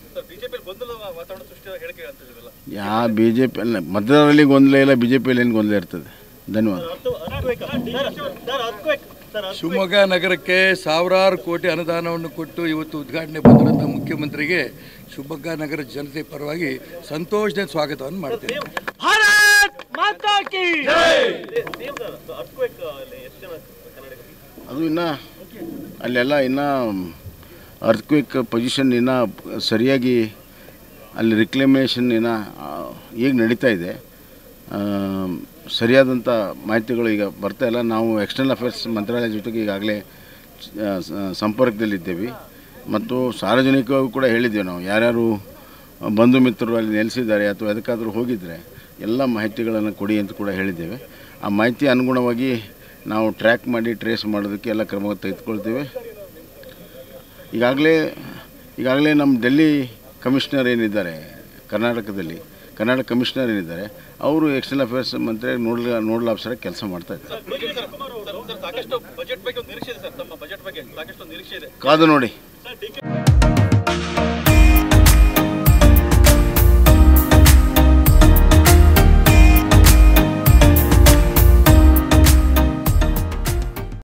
sir BJP ಗೊಂದಲ ವಾತಾವರಣ ಸೃಷ್ಟಿ ಹೇಳಿಕೆ ಅಂತಿದ್ದೀರಲ್ಲ ಯಾ ಬಿ ಜೆ ಪಿ ಅಲ್ಲ ಮತದಾರರಲ್ಲಿ ಗೊಂದಲ ಇಲ್ಲ ಬಿ ಜೆ ಪಿಯಲ್ಲಿ ಏನು ಗೊಂದಲ ಇರ್ತದೆ ಧನ್ಯವಾದ ಶಿವಮೊಗ್ಗ ನಗರಕ್ಕೆ ಸಾವಿರಾರು ಕೋಟಿ ಅನುದಾನವನ್ನು ಕೊಟ್ಟು ಇವತ್ತು ಉದ್ಘಾಟನೆ ಬಂದಿರುವಂಥ ಮುಖ್ಯಮಂತ್ರಿಗೆ ಶಿವಮೊಗ್ಗ ನಗರ ಜನತೆ ಪರವಾಗಿ ಸಂತೋಷದ ಸ್ವಾಗತವನ್ನು ಮಾಡ್ತೇನೆ ಅದು ಇನ್ನು ಅಲ್ಲೆಲ್ಲ ಇನ್ನು ಅರ್ತ್ಕ್ವಿಕ್ ಪೊಸಿಷನ್ ಇನ್ನು ಸರಿಯಾಗಿ ಅಲ್ಲಿ ರಿಕ್ಲಮೇಷನ್ ಇನ್ನು ಈಗ ನಡೀತಾ ಇದೆ ಆ, ಸರಿಯಾದಂಥ ಮಾಹಿತಿಗಳು ಈಗ ಬರ್ತಾ ಇಲ್ಲ ನಾವು ಎಕ್ಸ್ಟರ್ನಲ್ ಅಫೇರ್ಸ್ ಮಂತ್ರಾಲಯ ಜೊತೆಗೆ ಈಗಾಗಲೇ ಆ, ಸ- ಸಂಪರ್ಕದಲ್ಲಿದ್ದೇವೆ ಮತ್ತು ಸಾರ್ವಜನಿಕರಿಗೂ ಕೂಡ ಹೇಳಿದ್ದೇವೆ ನಾವು ಯಾರ್ಯಾರು ಬಂಧು ಮಿತ್ರರು ಅಲ್ಲಿ ನೆಲೆಸಿದ್ದಾರೆ ಅಥವಾ ಎದಕ್ಕಾದರೂ ಹೋಗಿದ್ದರೆ ಎಲ್ಲ ಮಾಹಿತಿಗಳನ್ನು ಕೊಡಿ ಅಂತ ಕೂಡ ಹೇಳಿದ್ದೇವೆ ಆ ಮಾಹಿತಿ ಅನುಗುಣವಾಗಿ ನಾವು ಟ್ರ್ಯಾಕ್ ಮಾಡಿ ಟ್ರೇಸ್ ಮಾಡೋದಕ್ಕೆ ಎಲ್ಲ ಕ್ರಮ ತೆಗೆದುಕೊಳ್ತೇವೆ ಈಗಾಗಲೇ ಈಗಾಗಲೇ ನಮ್ಮ ಡೆಲ್ಲಿ ಕಮಿಷನರ್ ಏನಿದ್ದಾರೆ ಕರ್ನಾಟಕದಲ್ಲಿ ಕರ್ನಾಟಕ ಕಮಿಷನರ್ ಏನಿದ್ದಾರೆ ಅವರು ಎಕ್ಸ್ಟರ್ನಲ್ ಅಫೇರ್ಸ್ ಮಂತ್ರಿ ನೋಡ್ಲ ನೋಡಲ್ ಆಫೀಸರ್ ಕೆಲಸ ಮಾಡ್ತಾ ಇದ್ದಾರೆ ಸರ್ ಸಾಕಷ್ಟು ಬಜೆಟ್ ಬಗ್ಗೆ ಒಂದು ನಿರೀಕ್ಷೆ ಇದೆ ಸರ್ ತಮ್ಮ ಬಜೆಟ್ ಬಗ್ಗೆ ಸಾಕಷ್ಟು ನಿರೀಕ್ಷೆ ಇದೆ ಕಾದು ನೋಡಿ